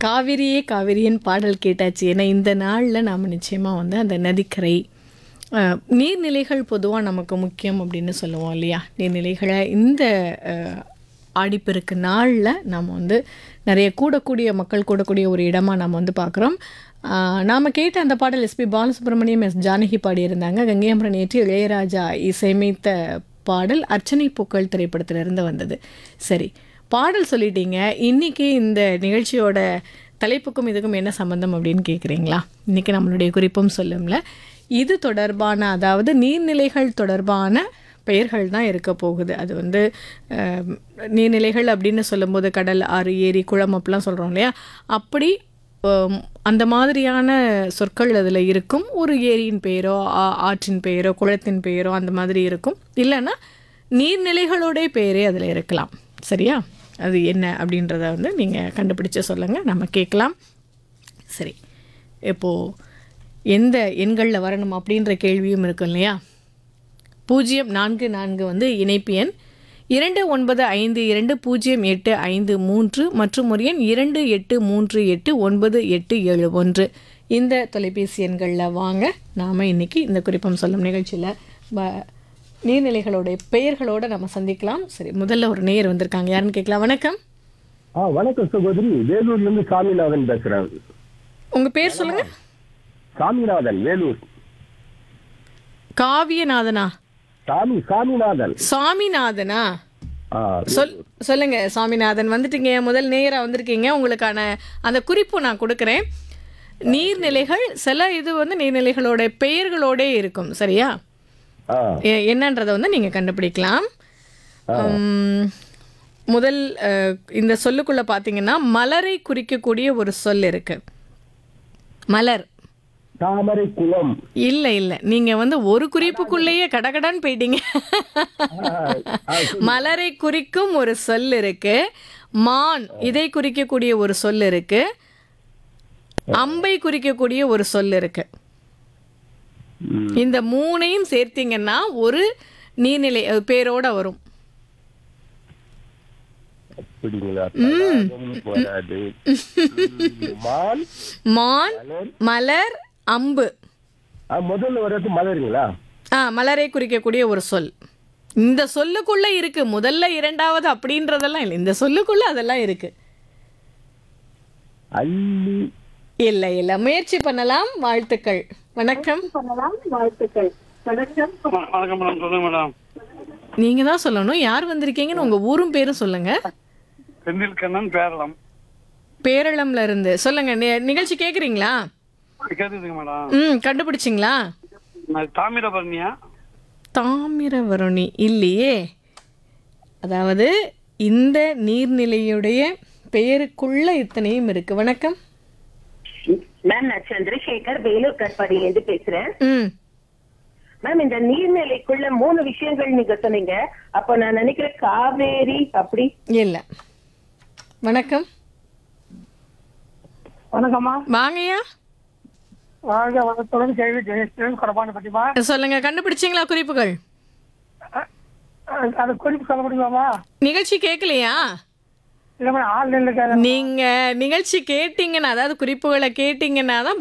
காவிரியே காவிரியின் பாடல் கேட்டாச்சு ஏன்னா இந்த நாளில் நாம் நிச்சயமாக வந்து அந்த நதிக்கரை அஹ், நீர்நிலைகள் பொதுவாக நமக்கு முக்கியம் அப்படின்னு சொல்லுவோம் இல்லையா நீர்நிலைகளை இந்த அஹ், ஆடிப்பெருக்கு நாளில் நாம் வந்து நிறைய கூடக்கூடிய மக்கள் கூடக்கூடிய ஒரு இடமா நாம் வந்து பார்க்குறோம் நாம் கேட்ட அந்த பாடல் எஸ்பி பாலசுப்ரமணியம் எஸ் ஜானகி பாடியிருந்தாங்க கங்கையமரன் ஏற்றி இளையராஜா இசையமைத்த பாடல் அர்ச்சனை பூக்கள் திரைப்படத்திலிருந்து வந்தது சரி பாடல் சொல்லிட்டீங்க இன்னைக்கு இந்த நிகழ்ச்சியோட தலைப்புக்கும் இதுக்கும் என்ன சம்பந்தம் அப்படின்னு கேட்குறீங்களா இன்னைக்கு நம்மளுடைய குறிப்பும் சொல்லும்ல இது தொடர்பான அதாவது நீர்நிலைகள் தொடர்பான பெயர்கள் தான் இருக்க போகுது அது வந்து அஹ், நீர்நிலைகள் அப்படின்னு சொல்லும்போது கடல் ஆறு ஏரி குளம் அப்படிலாம் சொல்கிறோம் இல்லையா அப்படி ஹம், அந்த மாதிரியான சொற்கள் அதில் இருக்கும் ஒரு ஏரியின் பெயரோ ஆ- ஆற்றின் பெயரோ குளத்தின் பெயரோ அந்த மாதிரி இருக்கும் இல்லைன்னா நீர்நிலைகளோட பெயரே அதில் இருக்கலாம் சரியா அது என்ன அப்படின்றத வந்து நீங்கள் கண்டுபிடிச்சு சொல்லுங்கள் நம்ம கேட்கலாம் சரி இப்போது எந்த எண்களில் வரணும் அப்படின்ற கேள்வியும் இருக்கும் இல்லையா பூஜ்ஜியம் நான்கு நான்கு வந்து இணைப்பு எண் இரண்டு ஒன்பது ஐந்து இரண்டு பூஜ்ஜியம் எட்டு ஐந்து மூன்று மற்றும் ஒரு எண் இரண்டு எட்டு மூன்று எட்டு ஒன்பது எட்டு ஏழு ஒன்று இந்த தொலைபேசி எண்களில் வாங்க நாம் இன்னைக்கு இந்த குறிப்பம் சொல்லும் நிகழ்ச்சியில் வ- நீர்நிலைகளுடைய பெயர்களோடு நம்ம சந்திக்கலாம் சரி முதல்ல ஒரு நேயர் வந்திருக்காங்க யாருன்னு கேட்கலாம் வணக்கம் ஆ வணக்கம் சகோதரி வேலூர்ல இருந்து சாமிநாதன் பேசுறேன் உங்கள் பேர் சொல்லுங்கள் சாமிநாதன் வேலூர் காவியநாதனா சாமி சாமிநாதன் சாமிநாதனா ஆ சொல் சொல்லுங்க சாமிநாதன் வந்துட்டீங்க முதல் நேரா வந்திருக்கீங்க உங்களுக்கான அந்த குறிப்பு நான் கொடுக்குறேன் நீர்நிலைகள் சில இது வந்து நீர்நிலைகளோட பெயர்களோடே இருக்கும் சரியா ஆ எ- என்னன்றதை வந்து நீங்க கண்டுபிடிக்கலாம் உம், முதல் அஹ், இந்த சொல்லுக்குள்ள பார்த்தீங்கன்னா மலரை குறிக்கக்கூடிய ஒரு சொல் இருக்கு மலர் தாமரை குளம் இல்ல இல்ல நீங்க வந்து ஒரு குறிப்புக்குள்ளேயே கடகடான்னு போயிட்டீங்க மலரை குறிக்கும் ஒரு சொல் இருக்கு மான் இதை குறிக்கக்கூடிய ஒரு சொல் இருக்கு அம்பை குறிக்கக்கூடிய ஒரு சொல் இருக்கு ம், இந்த மூணையும் சேர்த்தீங்கன்னா ஒரு நீர்நிலை அது பேரோட வரும் அப்படிங்களா தடாகம் வராது ம், மான் மான் மலர் மலர் அம்பு ஆ, முதல்ல வர்றது மலருங்களா ஆ மலரை குறிக்கக்கூடிய ஒரு சொல் இந்த சொல்லுக்குள்ள இருக்கு முதல்ல இரண்டாவது அப்படின்றதெல்லாம் இல்லை இந்த சொல்லுக்குள்ள அதெல்லாம் இருக்கு அள்ளி இல்ல இல்ல முயற்சி பண்ணலாம் வாழ்த்துக்கள் வணக்கம் வணக்கம் மேடம் சொல்லுங்க மேடம் நீங்க தான் சொல்லணும் யார் வந்திருக்கீங்கன்னு உங்க ஊரும் பேரும் சொல்லுங்க செந்தில் கண்ணன் பேரளம் பேரளம்ல இருந்து சொல்லுங்க நி- நிகழ்ச்சி கேக்குறீங்களா கேட்டுதுங்க மேடம் ம் கண்டுபிடிச்சிங்களா நான் தாமிரபரணியா தாமிரவருணி இல்லையே அதாவது இந்த நீர்நிலையுடைய பெயருக்குள்ள இத்தனையும் இருக்கு வணக்கம் மேம் நான் சந்திரசேகர் வேலூர் கட்பாடியில பேசுறேன் ம் மேம் இந்த நீர்நிலைக்குள்ள மூணு விஷயங்கள் நீங்க சொன்னீங்க அப்ப நான் நினைக்கிறேன் காவேரி அப்படி இல்ல வணக்கம் வணக்கம்மா வாங்கய்யா வாழ்க வளத்துடன் கேள்வி ஜெயஸ்ரீன் கொடப்பாண்டு பத்திமா சொல்லுங்க கண்டுபிடிச்சிங்களா குறிப்புகள் அது குறிப்பு சொல்ல முடியுமாமா நிகழ்ச்சி கேட்கலையா இல்ல மேடம் ஆள் நின்று நீங்க நிகழ்ச்சி கேட்டீங்கன்னா அதாவது குறிப்புகளை கேட்டீங்கன்னா தான்